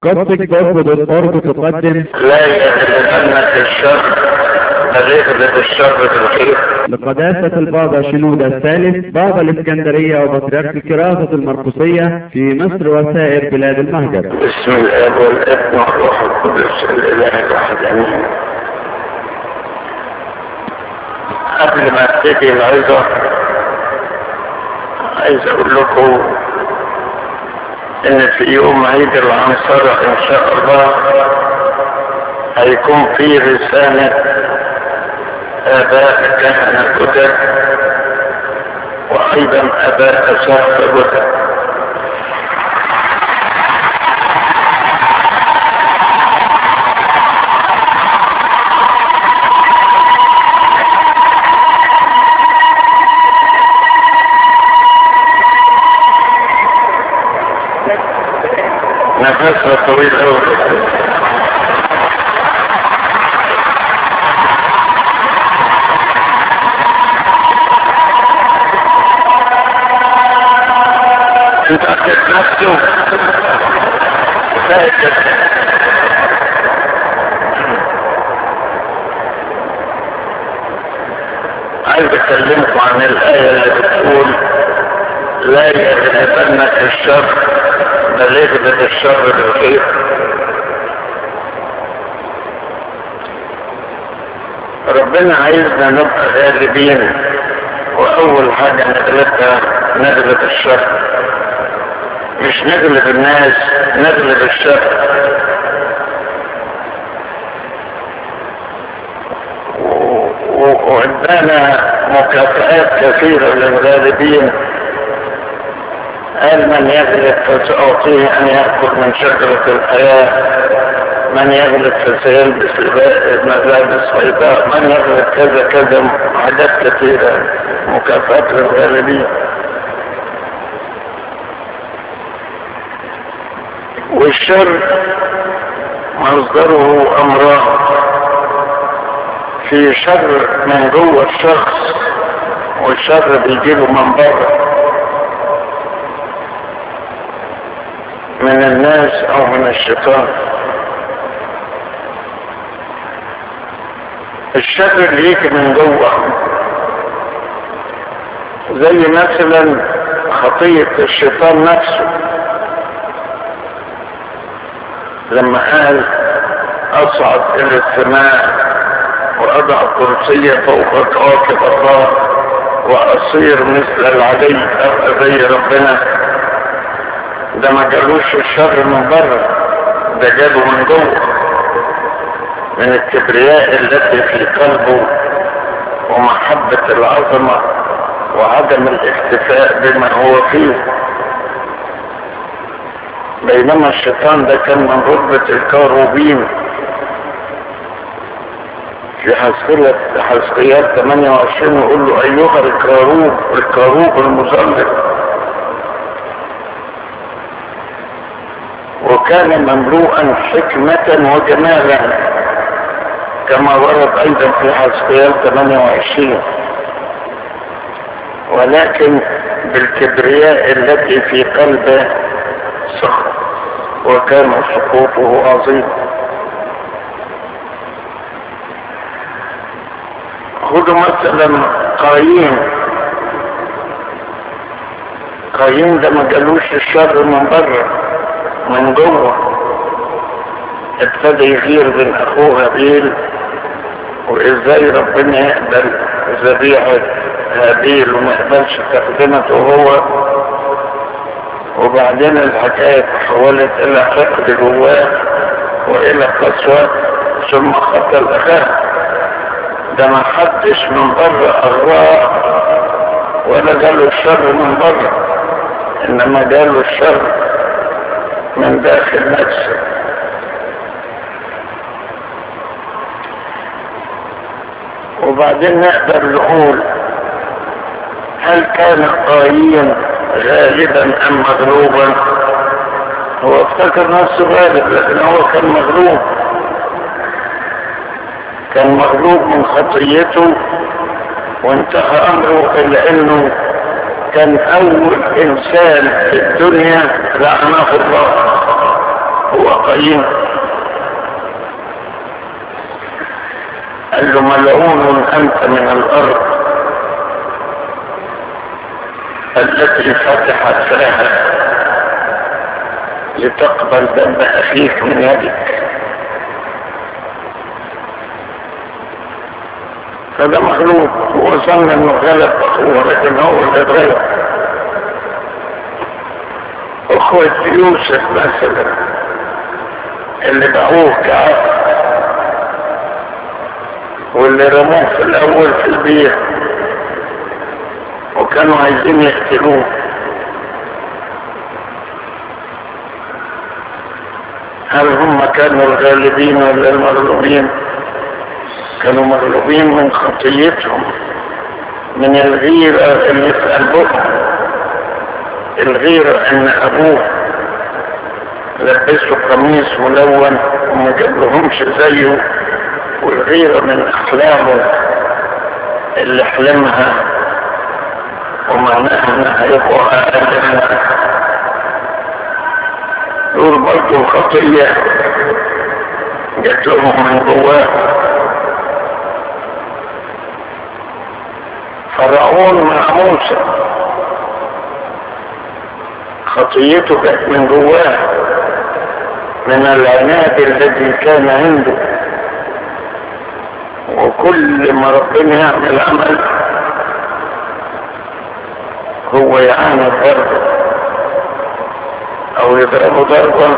قصة جذب الأرض تقدم لا يغلبنك الشر بل اغلب الشر بالخير لقداسة البابا شنودة الثالث بابا الإسكندرية وبطريرك الكراسة المرقسية في مصر وسائر بلاد المهجر بسم الاب والابن والروح القدس الاله الواحد امين قبل ما ابتدي العظه عايز اقول لكم ان في يوم عيد العنصرة ان شاء الله هيكون في رسالة اباء كهنة جدد وايضا اباء اساس جدد نفسها طويل قوي انت اخذت نفسه فاكر عايز اكلمكم عن الايه اللي بتقول لا يغلبنك الشر بل اغلب الشر بالخير ربنا عايزنا نبقى غالبين واول حاجة نغلبها نغلب الشر مش نغلب الناس نغلب الشر وعندنا مكافآت كثيرة للغالبين قال من يغلب فسأعطيه أن يأكل من شجرة الحياة من يغلب فسيلبس ملابس بيضاء من يغلب كذا كذا حاجات كثيرة مكافآت للغالبين والشر مصدره أمراض في شر من جوه الشخص والشر بيجيله من بره من الناس او من الشيطان الشر اللي يجي من جوه زي مثلا خطية الشيطان نفسه لما قال اصعد الى السماء واضع كرسي فوق كواكب الله واصير مثل العلي ابقى زي ربنا ده ما جالوش الشر من بره ده جابه من جوه من الكبرياء التي في قلبه ومحبة العظمة وعدم الاكتفاء بما هو فيه بينما الشيطان ده كان من رتبة الكاروبين في حسقية حسقيات 28 يقول له ايها الكاروب الكاروب المظلم وكان مملوءا حكمة وجمالا كما ورد ايضا في حسقيال 28 ولكن بالكبرياء التي في قلبه سخط وكان سقوطه عظيم خذوا مثلا قايين قايين ده ما جالوش الشر من بره من جوه ابتدى يغير بين اخوه هابيل وازاي ربنا يقبل ذبيحة هابيل وما يقبلش تقدمته هو وبعدين الحكاية تحولت الى حقد جواه والى قسوة ثم قتل اخاه ده ما حدش من بره اغراه ولا جاله الشر من بره انما جاله الشر من داخل نفسه وبعدين نقدر نقول هل كان قايين غالبا ام مغلوبا هو افتكر نفسه غالب لكن هو كان مغلوب كان مغلوب من خطيته وانتهى امره الى انه كان اول انسان في الدنيا لعنه الله هو قايين قال له ملعون انت من الارض التي فتحت فاها لتقبل دم اخيك من يدك فده مخلوق هو ظن انه غلب اخوه لكن هو اللي اتغلب اخوة يوسف مثلا اللي باعوه كعب واللي رموه في الاول في البيت وكانوا عايزين يقتلوه هل هم كانوا الغالبين ولا المغلوبين كانوا مغلوبين من خطيتهم من الغيرة اللي في قلبهم الغيرة ان ابوه لبسه قميص ملون وما جابلهمش زيه والغيرة من احلامه اللي حلمها ومعناها انها يبقى اقل منها دول برضه خطية جات لهم من جواهم فرعون مع موسى خطيته جت من جواه من العناد الذي كان عنده وكل ما ربنا يعمل عمل هو يعاني ضربه او يضربه ضربه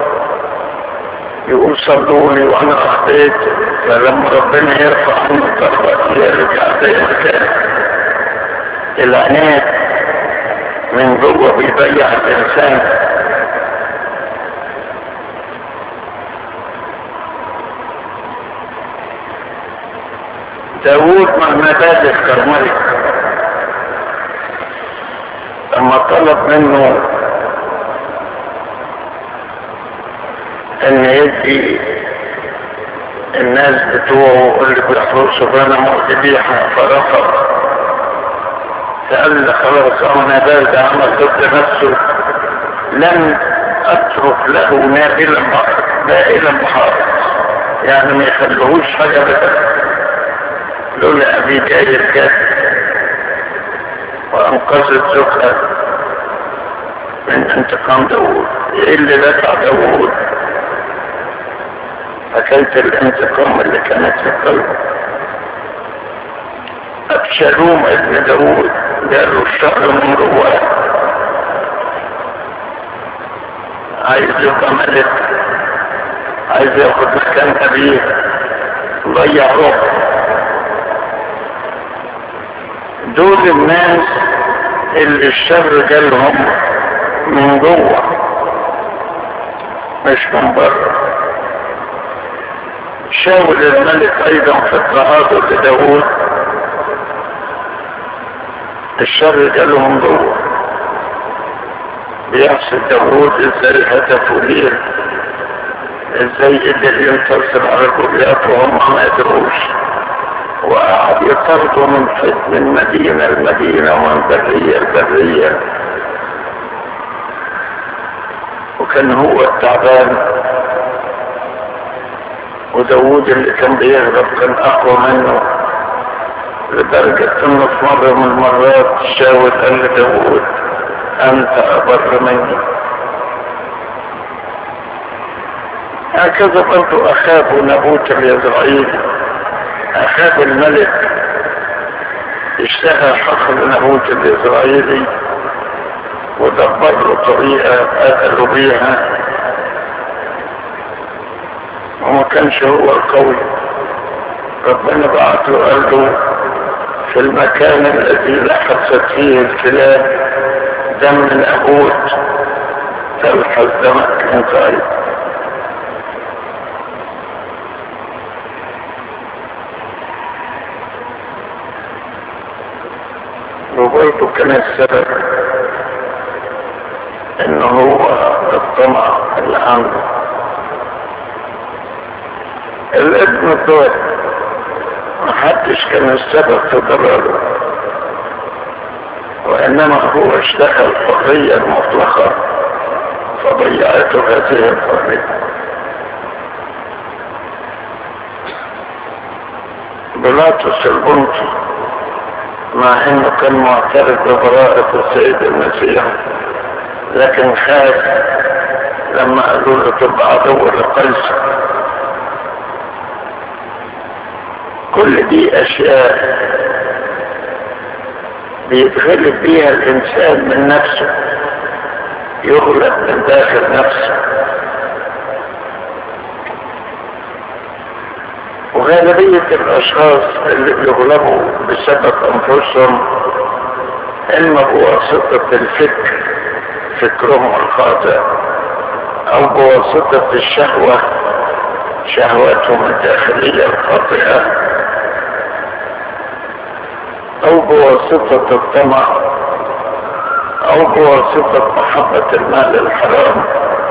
يقول صلوني وانا اخطيت فلما ربنا يرفع عنه الضربه يرجع زي ما كان العناد من جوه بيضيع الانسان داود مع مبادئ كرملك لما طلب منه ان يدي الناس بتوعه اللي بيحرسوا غنم وذبيحه فرفض فقال خلاص انا بارد عمل ضد نفسه لن اترك له نابلا نائلا بحارس يعني ما يخليهوش حاجه بس لولا ابي جاي جت وانقذت زوجها من انتقام داوود ايه اللي دفع داوود حكايه الانتقام اللي كانت في قلبه ابشالوم ابن داوود جاله الشر من جواه عايز يبقى ملك عايز ياخد مكان ابيه ضيع روحه دول الناس اللي الشر جالهم من جوه مش من بره شاول الملك ايضا في اضطهاده لداود الشر جاله من جوه بيحسد داود ازاي هدفه ليه ازاي قدر ينتصر على جوليات وهم ما قدروش وقعد يطردوا من من مدينة المدينة ومن برية البرية وكان هو التعبان وداود اللي كان بيهرب كان اقوى منه لدرجة انه في مرة من المرات شاول قال لداود انت ابر مني هكذا برضو اخاب نبوت اليزرعيلي اخاب الملك اشتهى حقل نبوت الاسرائيلي ودبر له طريقة قتلوا بيها وما كانش هو القوي ربنا بعت له قال له في المكان الذي لحست فيه الكلاب دم الأبوت تلحس دمك انت ايضا وبرضه كان السبب ان هو الطمع اللي عنده الابن الضال محدش كان السبب في ضلاله وانما هو اشتغل حرية مطلقة فضيعته هذه الحرية بيلاطس البنطي مع انه كان معترف ببراءة السيد المسيح لكن خاف لما قالوا له تبقى عدو لقيصر كل دي اشياء بيتغلب بيها الانسان من نفسه يغلب من داخل نفسه وغالبية الاشخاص اللي بيغلبوا بسبب انفسهم اما بواسطة الفكر فكرهم الخاطئ او بواسطة الشهوة شهواتهم الداخلية الخاطئة او بواسطة الطمع او بواسطة محبة المال الحرام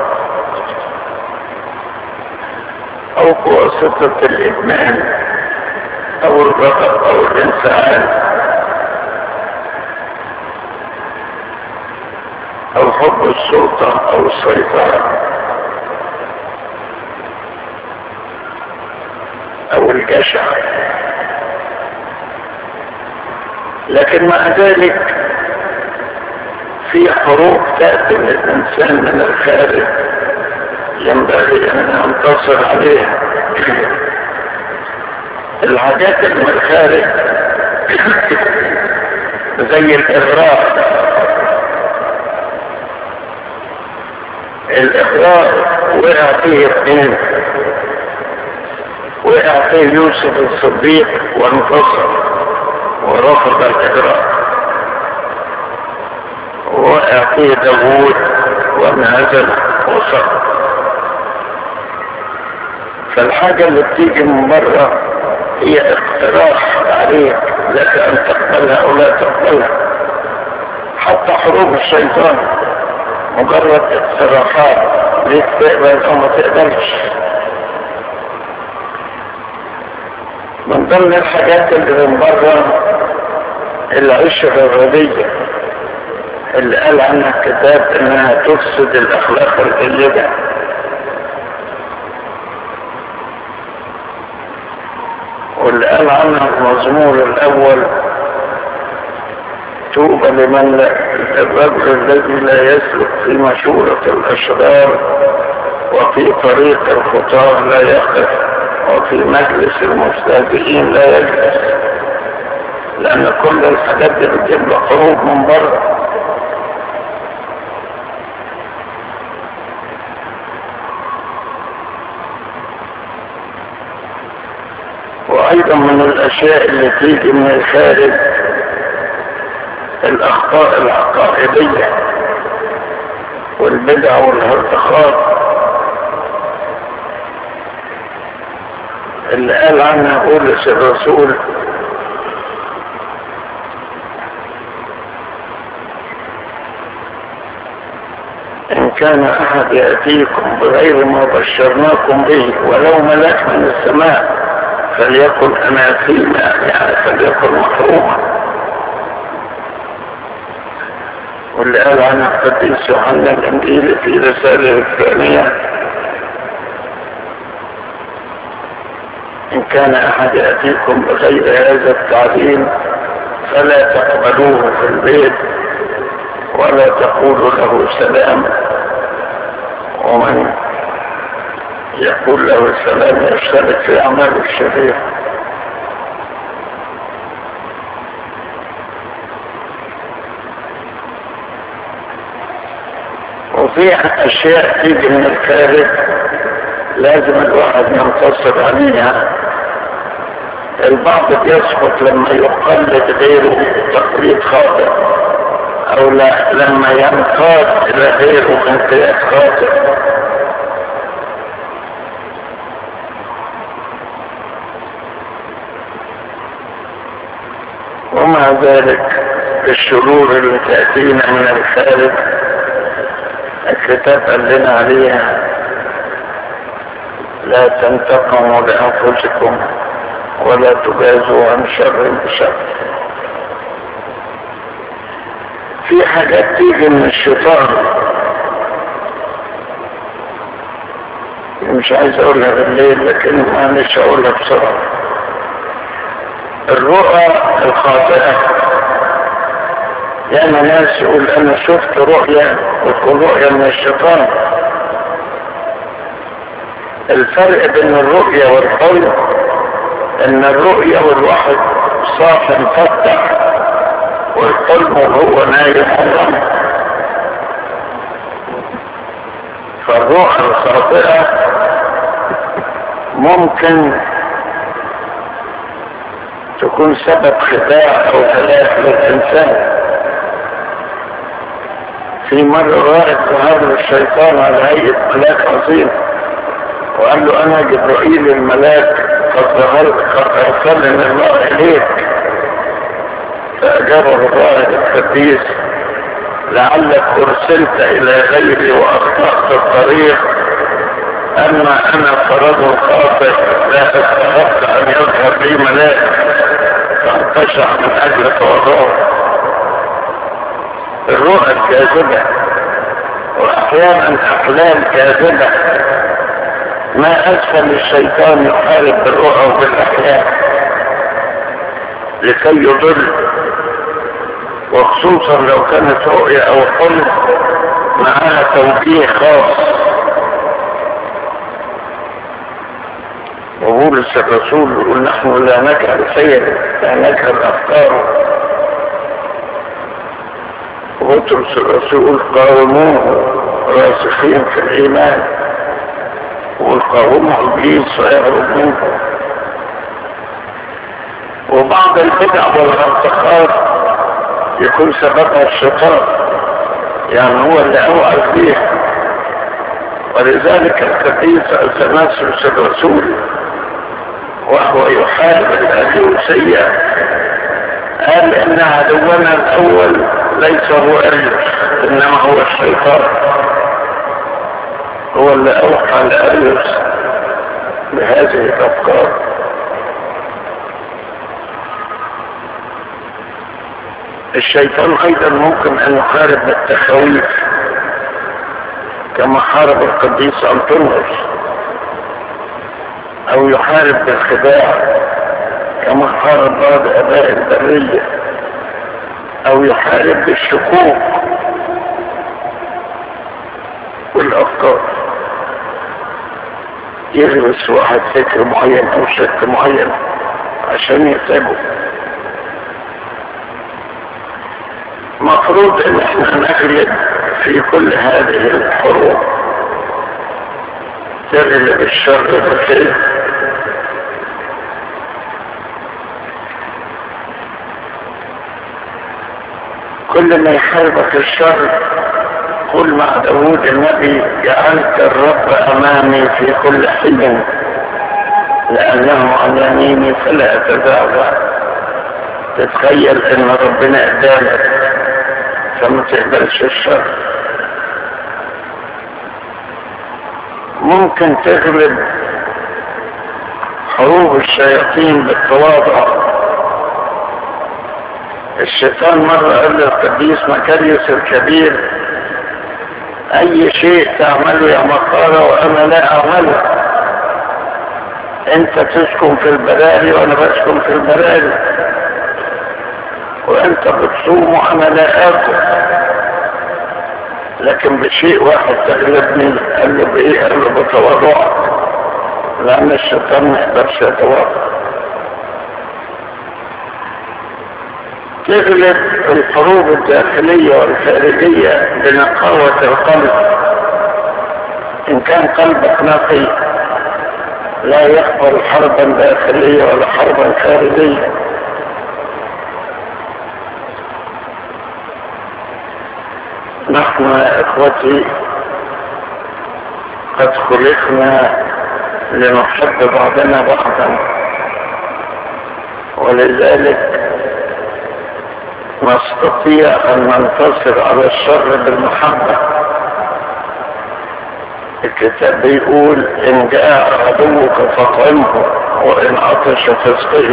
او بواسطة الادمان او الغضب او الانفعال او حب السلطة او السيطرة او الجشع لكن مع ذلك في حروب تأتي من الإنسان من الخارج ينبغي أن ينتصر عليها الحاجات اللي من الخارج زي الإغراء الإغراء وقع فيه اثنين وقع فيه يوسف الصديق وانتصر ورفض الإغراء وقع فيه داوود وانهزم وصبر فالحاجة اللي بتيجي من بره هي اقتراح عليك لك ان تقبلها او لا تقبلها حتى حروب الشيطان مجرد اقتراحات ليك تقبل او ما تقبلش من ضمن الحاجات اللي من بره العشرة الردية اللي قال عنها الكتاب انها تفسد الاخلاق الجيدة واللي قال عنها المزمور الاول توبى لمن لا الرجل الذي لا يسلك في مشورة الاشرار وفي طريق الخطاه لا يقف وفي مجلس المستهزئين لا يجلس لان كل الحاجات دي بتجيب له حروب من بره وايضا من الاشياء اللي تيجي من الخارج الاخطاء العقائدية والبدع والهرطقات اللي قال عنها بولس الرسول إن كان أحد يأتيكم بغير ما بشرناكم به ولو ملاك من السماء فليكن أناثيما يعني فليكن محروما واللي قال عنها القديس يوحنا الإنجيلي في رسالة الثانية إن كان أحد يأتيكم بغير هذا التعليم فلا تقبلوه في البيت ولا تقولوا له سلام ومن يقول له السلام يشترك في أعمال الشريعة وفي أشياء تيجي من الخارج لازم الواحد ينتصر عليها البعض بيسقط لما يقلد غيره تقليد خاطئ او لا لما ينقاد الى غيره انقياد خاطئ ومع ذلك الشرور اللي تأتينا من الخارج الكتاب قال لنا عليها لا تنتقموا لأنفسكم ولا تجازوا عن شر بشر في حاجات تيجي من الشيطان مش عايز اقولها بالليل لكن ما مش هقولها بسرعة الرؤى الخاطئة يعني ناس يقول انا شفت رؤيا وتكون رؤيا من الشيطان الفرق بين الرؤيا والحلم ان الرؤيا والواحد صاحي مفتح والحلم وهو نايم حرام فالروح الخاطئة ممكن تكون سبب خداع او هلاك للانسان في مرة رائد ظهر الشيطان على هيئة ملاك عظيم وقال له انا جبرائيل الملاك قد ظهرت قد ارسلني الله اليك فاجابه الرائد القديس لعلك ارسلت الى غيري واخطأت الطريق اما انا فرد خاطئ لا استحق ان يظهر لي ملاك فانتشع من اجل تواضعه الرؤى الكاذبة واحيانا احلام كاذبة ما اسفل الشيطان يحارب بالرؤى وبالاحلام لكي يضل وخصوصا لو كانت رؤية او حلم معها توجيه خاص وبولس الرسول يقول نحن لا نجهل خير لا نجهل افكاره وبطرس الرسول قاوموه راسخين في الايمان والقاومه ابليس ويهرب منه وبعض البدع والانتقاد يكون سببها الشيطان يعني هو اللي اوعى فيه ولذلك القديس اثناسيوس الرسول وهو يحارب الأليوسية قال ان عدونا الاول ليس هو اريوس انما هو الشيطان هو اللي اوحى لاريوس بهذه الافكار الشيطان ايضا ممكن ان يحارب بالتخويف كما حارب القديس انطونيوس او يحارب بالخداع كما حارب بعض اباء البرية او يحارب بالشكوك والافكار يغرس واحد فكر معين او شك معين عشان يتعبه مفروض ان احنا نغلب في كل هذه الحروب تغلب الشر بالخير كل ما يحاربك الشر قل مع داود النبي جعلت الرب امامي في كل حين لانه عن يميني فلا اتزعزع تتخيل ان ربنا قدامك فما تقبلش الشر ممكن تغلب حروب الشياطين بالتواضع الشيطان مرة قال للقديس مكاريوس الكبير اي شيء تعمله يا مقارة وانا لا اعمله انت تسكن في البراري وانا بسكن في البراري وانت بتصوم وانا لا اكل لكن بشيء واحد تغلبني قال له بايه قال له بتواضع لان الشيطان ما يقدرش يتواضع تغلب الحروب الداخلية والخارجية بنقاوة القلب إن كان قلبك نقي لا يقبل حربا داخلية ولا حربا خارجية نحن يا إخوتي قد خلقنا لنحب بعضنا بعضا ولذلك نستطيع ان ننتصر على الشر بالمحبة الكتاب بيقول ان جاء عدوك فاطعمه وان عطش فاسقه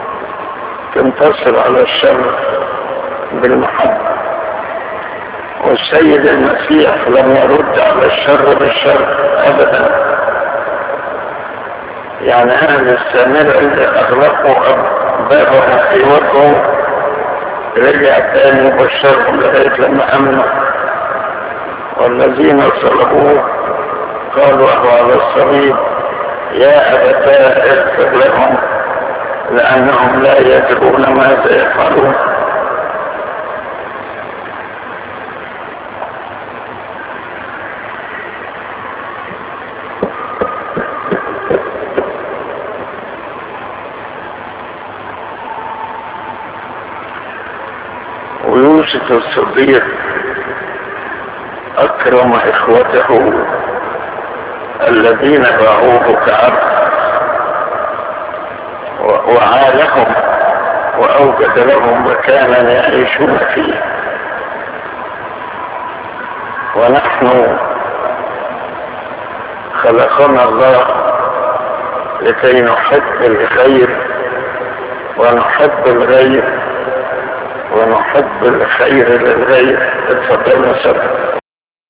تنتصر على الشر بالمحبة والسيد المسيح لم يرد على الشر بالشر ابدا يعني اهل السامرة اللي اغلقوا بابهم في وجهه رجع تاني وبشرهم لغاية لما امنوا والذين صلبوه قالوا له على الصليب يا ابتاه اغفر لهم لانهم لا يدرون ماذا يفعلون ويوسف الصديق اكرم اخوته الذين باعوه كعبد وعالهم واوجد لهم مكانا يعيشون فيه ونحن خلقنا الله لكي نحب الخير ونحب الغير ونحب الخير للغير اتفضلنا سبب